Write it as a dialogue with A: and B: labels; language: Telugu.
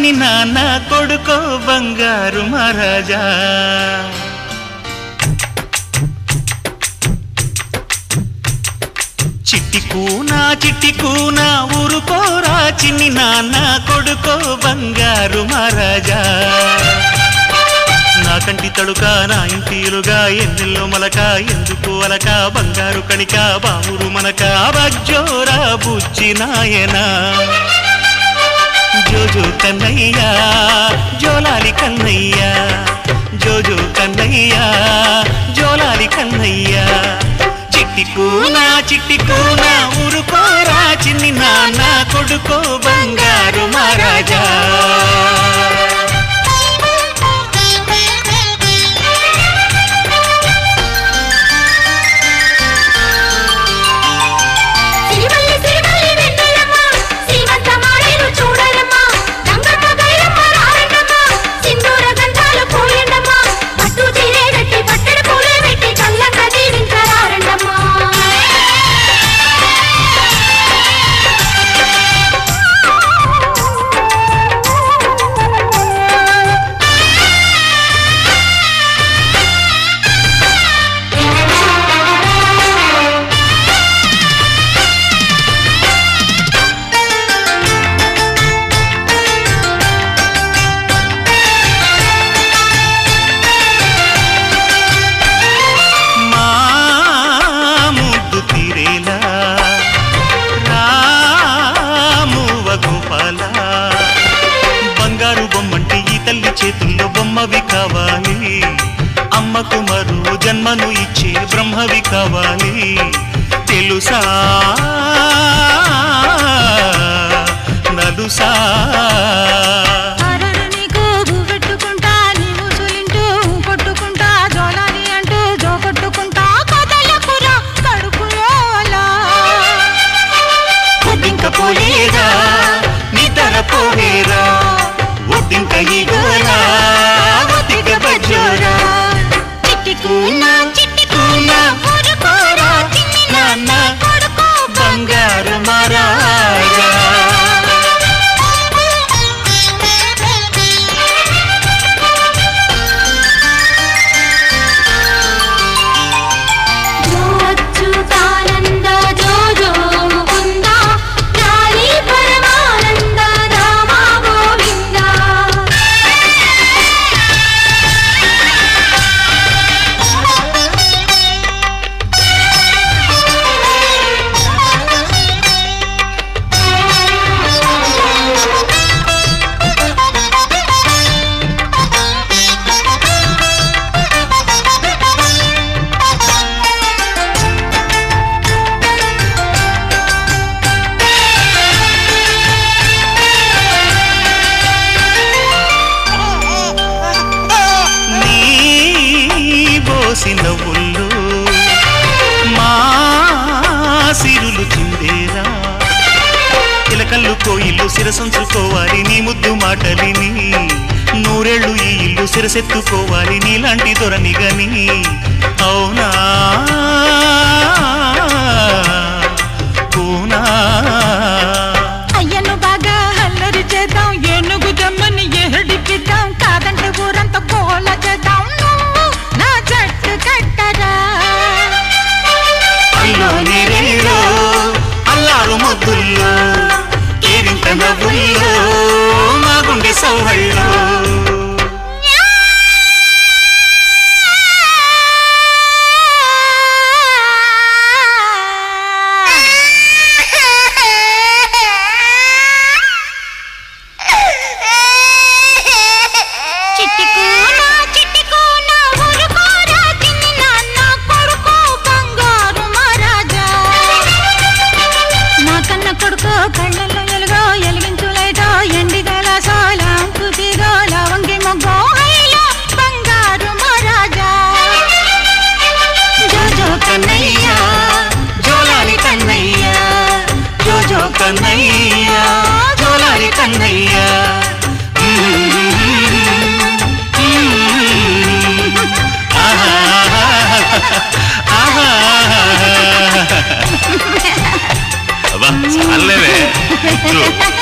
A: చిన్ని నాన్న కొడుకో బంగారు మహారాజా చిట్టి కూనా చిట్టి కూనా ఊరుకోరా చిన్ని నాన్న కొడుకో బంగారు మహారాజా నా కంటి తడుక నా ఇంటిలుగా ఎన్నెల్లో మలక ఎందుకు అలక బంగారు కణిక బావురు మనక బజ్జోరా బుజ్జి నాయనా జోజో కన్నయ్యా జోలాలి కన్నయ్యా జోజో కన్నయ్యా జోలాలి కన్నయ్యా చిట్టి కూనా చిట్టి కూనా ఊరుకోరా చిన్ని నాన్న కొడుకో బంగారు మహారాజా
B: సిరివల్లి సిరివల్లి వెన్నెలమ్మ శ్రీమంత మాడేరు చూడరమ్మ రంగమ్మ గైరమ్మ రారన్నమ్మ సింధూర గంధాలు పోయండమ్మ పట్టు చీరే కట్టి పట్టెడు పూలే పెట్టి చల్లంగా దీవించరారండమ్మ
A: మా ముద్దు తీరేలా రామువ గోపాల బంగారు బొమ్మంటే ఈ తల్లి చేతుల్లో బొమ్మవి కావాలి అమ్మకు మరో జన్మను ఇచ్చే బ్రహ్మవి కావాలి తెలుసా నలుసా
C: అరరు నీకు పెట్టుకుంటా నీవు సులింటూ కొట్టుకుంటా జోలాలి అంటూ జో కొట్టుకుంటా కదలకురా కడుపులోలా
A: ఒడ్డింక పోలేదా నిద్ర పోలేరా ఒడ్డింక ఈగోరా ఒడ్డింక బజ్జోరా
C: చిట్టి కూనా చిట్టి
A: కూనా
C: ఊరుకోరా చిన్ని
A: నాన్న
C: కొడుకో
A: బంగారు మహారాజా
B: జో అచ్యుతానంద జో జో ముకుంద లాలి పరమానంద రామ గోవింద
A: నీ బోసిన ఒళ్ళు మా సిరులు చిందేరా చిలకల్లు కోయిల్లు శిరసంచుకోవాలి నీ ముద్దు మాటలిని నూరేళ్ళు ఈ ఇల్లు శిరసెత్తుకోవాలి నీలాంటి దొరని గని అవునా పూనా
C: అయ్యను బాగా అల్లరి చేద్దాం ఏనుగు జమ్మని ఏడిపిద్దాం కాదంటే ఊరంతా కోల చేద్దాం నువ్వు నా జట్టు కట్టరా
A: అల్లో నీరేలో అల్లారు ముద్దుల్లో కేరింత నవ్వుల్లో మా గుండె సౌహళ్ళో
C: చిట్టి కూన చిట్టి కూన ఊరుకోరా చిన్ని నాన్న కొడుకు బంగారు మహారాజా నా కన్న కొడుకు కళ్ళల్లో ఎలుగో ఎలిగించు లైటో ఎండి గలాసో లాంపు తీగో లవంగి మొగ్గో హైలో బంగారు మహారాజా జోజో
A: కన్నయ్య జోలాలి కన్నయ్య జోజో కన్నయ్య జోలాలి కన్నయ్య ఆహా ఆహా అబ్బా చాలేవే